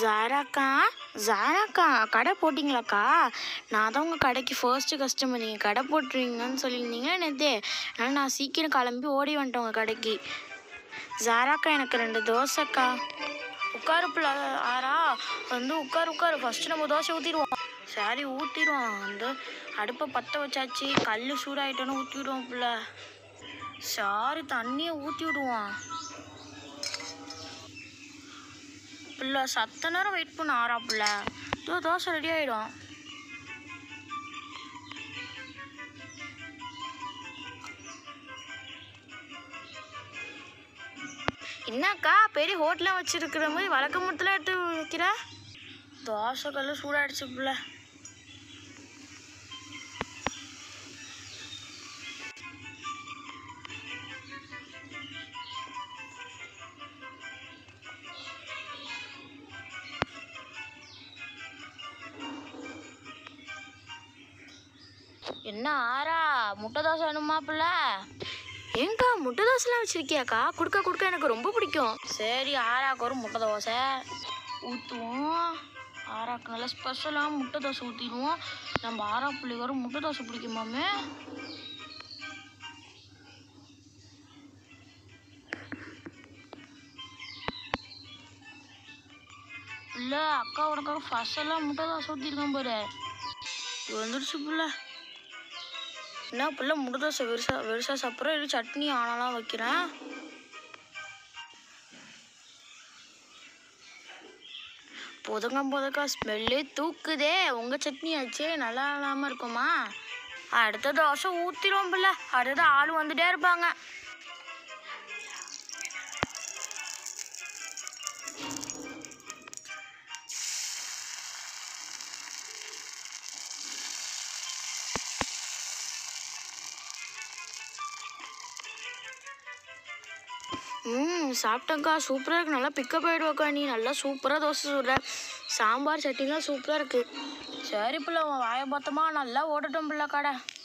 ஜாராக்கா ஜாராக்கா கடை போட்டிங்களாக்கா நான் தான் உங்கள் கடைக்கு ஃபர்ஸ்ட்டு கஸ்டமர் நீங்கள் கடை போட்டுருவீங்கன்னு சொல்லியிருந்தீங்களே நேத்தே அதனால் நான் சீக்கிரம் கிளம்பி ஓடி வந்துட்டேன் உங்கள் கடைக்கு ஜாராக்கா எனக்கு ரெண்டு தோசைக்கா உட்காரு புள்ள ஆறா வந்து உட்காரு உட்காரு ஃபஸ்ட்டு நம்ம தோசை ஊற்றிடுவோம் சரி ஊற்றிடுவோம் வந்து அடுப்பை பற்ற வச்சாச்சு கல் சூடாயிட்டோன்னு ஊற்றிடுவோம் புள்ள சாரி தண்ணியை ஊற்றி விடுவோம் பிள்ளை சத்த நேரம் வெயிட் பண்ண ஆறா பிள்ளை இதோ தோசை ரெடி ஆகிடும் என்னக்கா பெரிய ஹோட்டலாக வச்சிருக்கிற மாதிரி வழக்க முத்தில் எடுத்து வைக்கிற தோசை கல் சூடாயிடுச்சு பிள்ளை என்ன ஆறா முட்டை தோசை வேணுமா பிள்ள ஏங்கா முட்டை தோசைலாம் வச்சிருக்கியாக்கா கொடுக்க கொடுக்க எனக்கு ரொம்ப பிடிக்கும் சரி ஆறாக்கு ஒரு முட்டை தோசை ஊற்றுவோம் ஆறாக்கு நல்லா ஸ்பெஷலாக முட்டை தோசை ஊற்றிடுவோம் நம்ம ஆறா பிள்ளைக்கு ஒரு முட்டை தோசை பிடிக்குமாமே இல்லை அக்கா உனக்காக ஃபஸ்ட்டெல்லாம் முட்டை தோசை ஊற்றிருக்கேன் பாரு இது வந்துடுச்சு புள்ள என்ன புள்ள முட்டை தோசை வெறுசா வெறுசா சாப்பிட்றேன் இல்லை சட்னி ஆனாலாம் வைக்கிறேன் புதங்க புதக்கா ஸ்மெல்லே தூக்குதே உங்கள் சட்னி ஆச்சே நல்லா இல்லாமல் இருக்குமா அடுத்த தோசை ஊற்றிடுவோம் பிள்ள அடுத்த ஆள் வந்துட்டே இருப்பாங்க ம் சாப்பிட்டேங்க்கா சூப்பராக இருக்கு நல்லா பிக்கப் ஆகிடுவாக்கா நீ நல்லா சூப்பராக தோசை சுடுற சாம்பார் சட்னிலாம் சூப்பராக இருக்கு சரி பிள்ளை உன் வாயை பார்த்தமா நல்லா ஓடட்டும் பிள்ளை கடை